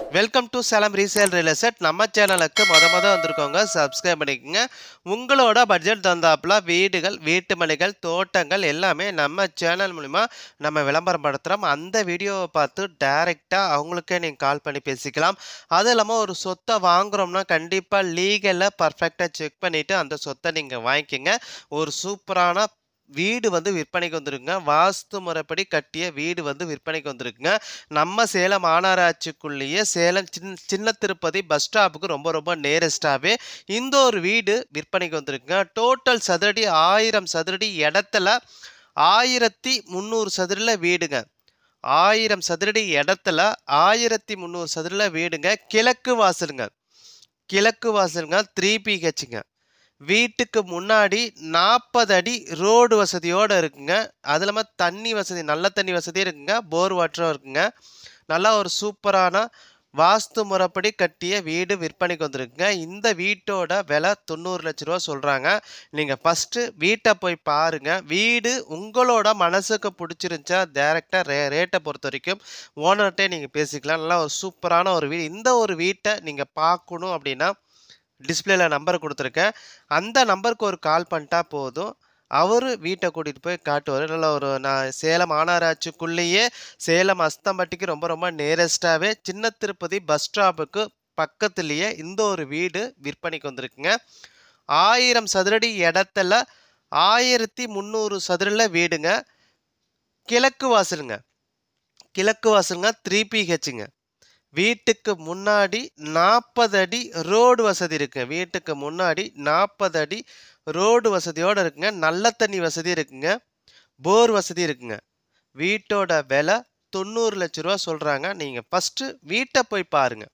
welcome to Salem resale real estate நம்ம சேனலுக்கு மொத மொத வந்திருக்கோங்க சப்ஸ்கிரைப் பண்ணிக்கோங்க உங்களோட பட்ஜெட் தந்தாப்புல வீடுகள் வீட்டு மனைகள் தோட்டங்கள் எல்லாமே நம்ம சேனல் மூலிமா நம்ம விளம்பரம் படுத்துகிறோம் அந்த வீடியோவை பார்த்து டைரெக்டாக அவங்களுக்கே நீங்கள் கால் பண்ணி பேசிக்கலாம் அது இல்லாமல் ஒரு சொத்தை வாங்குறோம்னா கண்டிப்பாக லீகலில் பர்ஃபெக்டாக செக் பண்ணிவிட்டு அந்த சொத்தை நீங்கள் வாங்கிக்கோங்க ஒரு சூப்பரான வீடு வந்து விற்பனைக்கு வந்திருக்குங்க வாஸ்து முறைப்படி கட்டிய வீடு வந்து விற்பனைக்கு வந்திருக்குங்க நம்ம சேலம் மாநகராட்சிக்குள்ளேயே சேலம் சின் சின்ன திருப்பதி பஸ் ஸ்டாப்புக்கு ரொம்ப ரொம்ப நேரஸ்டாகவே இந்த ஒரு வீடு விற்பனைக்கு வந்திருக்குங்க டோட்டல் சதுரடி ஆயிரம் சதுரடி இடத்துல ஆயிரத்தி முந்நூறு சதுரில் வீடுங்க ஆயிரம் சதுரடி இடத்துல ஆயிரத்தி முந்நூறு சதுரில் வீடுங்க கிழக்கு வாசலுங்க கிழக்கு வாசலுங்க த்ரீ பிஹெச்சுங்க வீட்டுக்கு முன்னாடி நாற்பது அடி ரோடு வசதியோடு இருக்குங்க அது இல்லாமல் தண்ணி வசதி நல்ல தண்ணி வசதியும் இருக்குங்க போர் வாட்டரும் இருக்குங்க நல்லா ஒரு சூப்பரான வாஸ்து முறைப்படி கட்டிய வீடு விற்பனைக்கு வந்திருக்குங்க இந்த வீட்டோட விலை தொண்ணூறு லட்ச ரூபா சொல்கிறாங்க நீங்கள் ஃபஸ்ட்டு வீட்டை போய் பாருங்கள் வீடு உங்களோட மனசுக்கு பிடிச்சிருந்துச்சா டேரெக்டாக ரே ரேட்டை பொறுத்த வரைக்கும் ஓனர்கிட்டே நீங்கள் பேசிக்கலாம் நல்லா ஒரு சூப்பரான ஒரு வீடு இந்த ஒரு வீட்டை நீங்கள் பார்க்கணும் அப்படின்னா டிஸ்பிளேல நம்பர் கொடுத்துருக்கேன் அந்த நம்பருக்கு ஒரு கால் பண்ணிட்டா போதும் அவர் வீட்டை கூட்டிகிட்டு போய் காட்டுவார் நல்ல ஒரு நான் சேலம் மாநகராட்சிக்குள்ளேயே சேலம் அஸ்தம்பட்டிக்கு ரொம்ப ரொம்ப நேரஸ்டாகவே சின்ன திருப்பதி பஸ் ஸ்டாப்புக்கு பக்கத்துலேயே இந்த ஒரு வீடு விற்பனைக்கு வந்திருக்குங்க ஆயிரம் சதுரடி இடத்துல ஆயிரத்தி முந்நூறு சதுரில் வீடுங்க கிழக்கு வாசலுங்க கிழக்கு வாசலுங்க த்ரீ பிஹெச்சுங்க வீட்டுக்கு முன்னாடி நாற்பது அடி ரோடு வசதி இருக்குங்க வீட்டுக்கு முன்னாடி நாற்பது அடி ரோடு வசதியோடு இருக்குங்க நல்ல தண்ணி வசதி இருக்குங்க போர் வசதி இருக்குங்க வீட்டோட விலை தொண்ணூறு லட்ச ரூபா சொல்கிறாங்க நீங்கள் ஃபஸ்ட்டு வீட்டை போய் பாருங்கள்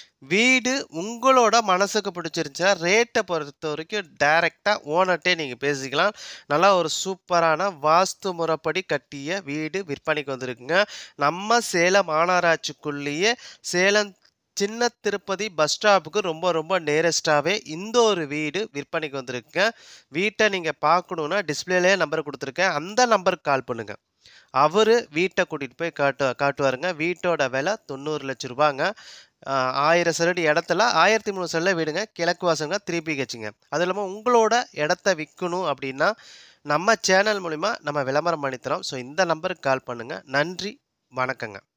வீடு உங்களோட மனசுக்கு பிடிச்சிருந்துச்சா ரேட்டை பொறுத்த வரைக்கும் டைரெக்டாக ஓனர்கிட்டே நீங்கள் பேசிக்கலாம் நல்லா ஒரு சூப்பரான வாஸ்து முறைப்படி கட்டிய வீடு விற்பனைக்கு வந்திருக்குங்க நம்ம சேலம் மாநகராட்சிக்குள்ளேயே சேலம் சின்ன திருப்பதி பஸ் ஸ்டாப்புக்கு ரொம்ப ரொம்ப நேரஸ்டாகவே இந்த ஒரு வீடு விற்பனைக்கு வந்திருக்குங்க வீட்டை நீங்கள் பார்க்கணுன்னா டிஸ்பிளேலே நம்பர் கொடுத்துருக்கேன் அந்த நம்பருக்கு கால் பண்ணுங்கள் அவர் வீட்டை கூட்டிகிட்டு போய் காட்டு காட்டுவாருங்க வீட்டோட விலை தொண்ணூறு லட்ச ரூபாங்க ஆஹ் ஆயிரம் சதுரடி இடத்துல ஆயிரத்தி முந்நூறு சதுரில் வீடுங்க கிழக்கு வாசங்க த்ரீ பிஹெச்சுங்க அது இல்லாமல் உங்களோட இடத்த விற்கணும் அப்படின்னா நம்ம சேனல் மூலிமா நம்ம விளம்பரம் பண்ணித்தரோம் ஸோ இந்த நம்பருக்கு கால் பண்ணுங்கள் நன்றி வணக்கங்க